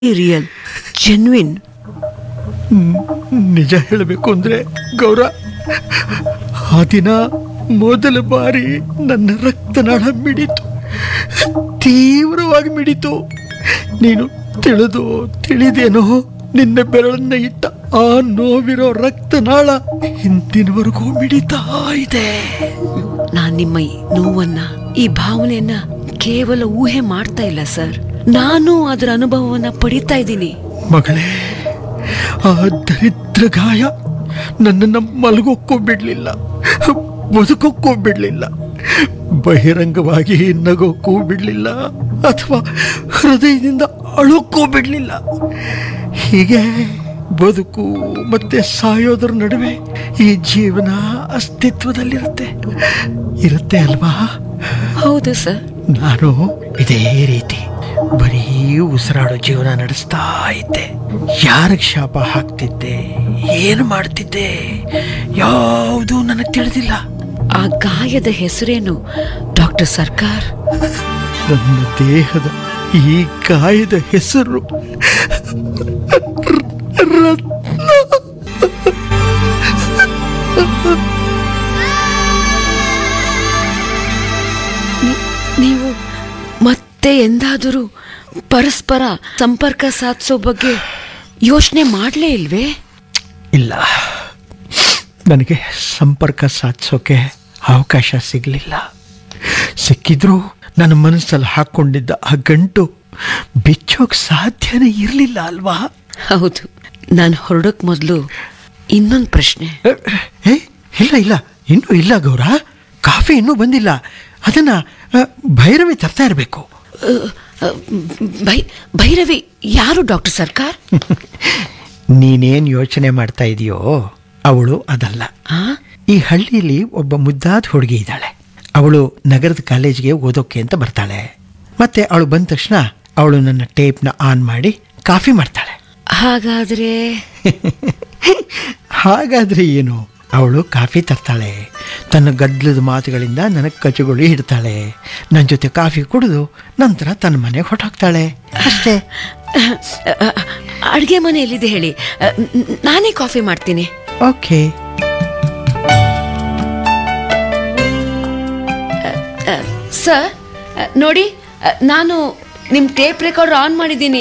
Real genuine ನಿಜ ಹೇಳಬೇಕು ಅಂದ್ರೆ ಗೌರ ಆ ದಿನ ಮೊದಲ ಬಾರಿ ನನ್ನ ರಕ್ತನಾಳ ಮಿಡಿತು ತೀವ್ರವಾಗಿ ಮಿಡಿತು ನೀನು ತಿಳಿದು ತಿಳಿದೇನೋ ನಿನ್ನ ಬೆರಳನ್ನ ಇಟ್ಟ ಆ ನೋವಿರೋ ರಕ್ತನಾಳ ಹಿಂದಿನವರೆಗೂ ಮಿಡಿತಾ ಇದೆ ನಾನ್ ನಿಮ್ಮ ಈ ನೋವನ್ನ ಈ ಭಾವನೆಯನ್ನ ಕೇವಲ ಊಹೆ ಮಾಡ್ತಾ ಇಲ್ಲ ಸರ್ ನಾನು ಅದರ ಅನುಭವವನ್ನ ಪಡಿತಾ ಇದ್ದೀನಿ ಮಗಳೇ ಆ ದರಿದ್ರ ಗಾಯ ನನ್ನನ್ನು ಮಲಗೋಕ್ಕೂ ಬಿಡ್ಲಿಲ್ಲ ಬದುಕೋಕ್ಕೂ ಬಿಡ್ಲಿಲ್ಲ ಬಹಿರಂಗವಾಗಿ ನಗೋಕ್ಕೂ ಬಿಡ್ಲಿಲ್ಲ ಅಥವಾ ಹೃದಯದಿಂದ ಅಳೋಕ್ಕೂ ಬಿಡ್ಲಿಲ್ಲ ಹೀಗೆ ಬದುಕು ಮತ್ತೆ ಸಾಯೋದ್ರ ನಡುವೆ ಈ ಜೀವನ ಅಸ್ತಿತ್ವದಲ್ಲಿರುತ್ತೆ ಇರುತ್ತೆ ಅಲ್ವಾ ಹೌದು ಸರ್ ನಾನು ಇದೇ ರೀತಿ ಬರೀ ಉಸಿರಾಡೋ ಜೀವನ ನಡೆಸ್ತಾ ಇದ್ದೆ ಯಾರಿಗೆ ಶಾಪ ಹಾಕ್ತಿದ್ದೆ ಏನು ಮಾಡ್ತಿದ್ದೆ ಯಾವುದೂ ನನಗೆ ತಿಳಿದಿಲ್ಲ ಆ ಗಾಯದ ಹೆಸರೇನು ಡಾಕ್ಟರ್ ಸರ್ಕಾರ್ ನನ್ನ ದೇಹದ ಈ ಗಾಯದ ಹೆಸರು ರತ್ನ ನಿ- ನೀವು ಮತ್ತೆ ಎಂದಾದರೂ ಪರಸ್ಪರ ಸಂಪರ್ಕ ಸಾಧಿಸೋ ಬಗ್ಗೆ ಯೋಚನೆ ಮಾಡಲೇ ಇಲ್ವೇ ಇಲ್ಲ ನನಗೆ ಸಂಪರ್ಕ ಸಾಧಿಸೋಕೆ ಅವಕಾಶ ಸಿಗಲಿಲ್ಲ ಸಿಕ್ಕಿದ್ರೂ ನನ್ನ ಮನಸ್ಸಲ್ಲಿ ಹಾಕ್ಕೊಂಡಿದ್ದ ಆ ಗಂಟು ಬಿಚ್ಚೋಕ್ ಸಾಧ್ಯನೇ ಇರಲಿಲ್ಲ ಅಲ್ವಾ ಹೌದು ನಾನು ಹೊರಡೋಕ್ ಮೊದಲು ಇನ್ನೊಂದು ಪ್ರಶ್ನೆ ಏ, ಏ ಇಲ್ಲ ಇಲ್ಲ ಇನ್ನೂ ಇಲ್ಲ ಗೌರ ಕಾಫಿ ಇನ್ನೂ ಬಂದಿಲ್ಲ ಅದನ್ನ ಆ, ಭೈರವಿ ತರ್ತಾ ಇರಬೇಕು ಅ, ಅ, ಭೈ ಭೈರವಿ ಯಾರು ಡಾಕ್ಟರ್ ಸರ್ಕಾರ್ ನೀನೇನ್ ಯೋಚನೆ ಮಾಡ್ತಾ ಇದೆಯೋ ಅವಳು ಅದಲ್ಲ ಆ? ಈ ಹಳ್ಳಿಯಲ್ಲಿ ಒಬ್ಬ ಮುದ್ದಾದ ಹುಡುಗಿ ಇದ್ದಾಳೆ ಅವಳು ನಗರದ ಕಾಲೇಜಿಗೆ ಓದೋಕೆ ಅಂತ ಬರ್ತಾಳೆ ಮತ್ತೆ ಅವಳು ಬಂದ ತಕ್ಷಣ ಅವಳು ನನ್ನ ಟೇಪ್ನ ಆನ್ ಮಾಡಿ ಕಾಫಿ ಮಾಡ್ತಾಳೆ ಹಾಗಾದ್ರೆ ಹಾಗಾದ್ರೆ ಏನು ಅವಳು ಕಾಫಿ ತರ್ತಾಳೆ ತನ್ನ ಗದ್ದಲದ ಮಾತುಗಳಿಂದ ನನಗೆ ಕಚುಗುಳಿ ಇಡ್ತಾಳೆ ನನ್ನ ಜೊತೆ ಕಾಫಿ ಕುಡಿದು ನಂತರ ತನ್ನ ಮನೆಗೆ ಹೊರಟಾಗ್ತಾಳೆ ಅಷ್ಟೇ ಅಡುಗೆ ಮನೆ ಎಲ್ಲಿದೆ ಹೇಳಿ ಅ, ನ್- ನಾನೇ ಕಾಫಿ ಮಾಡ್ತೀನಿ ಓಕೆ ಸರ್ ನೋಡಿ ಅ, ನಾನು ನಿಮ್ಮ ಟೇಪ್ ರೆಕಾರ್ಡರ್ ಆನ್ ಮಾಡಿದ್ದೀನಿ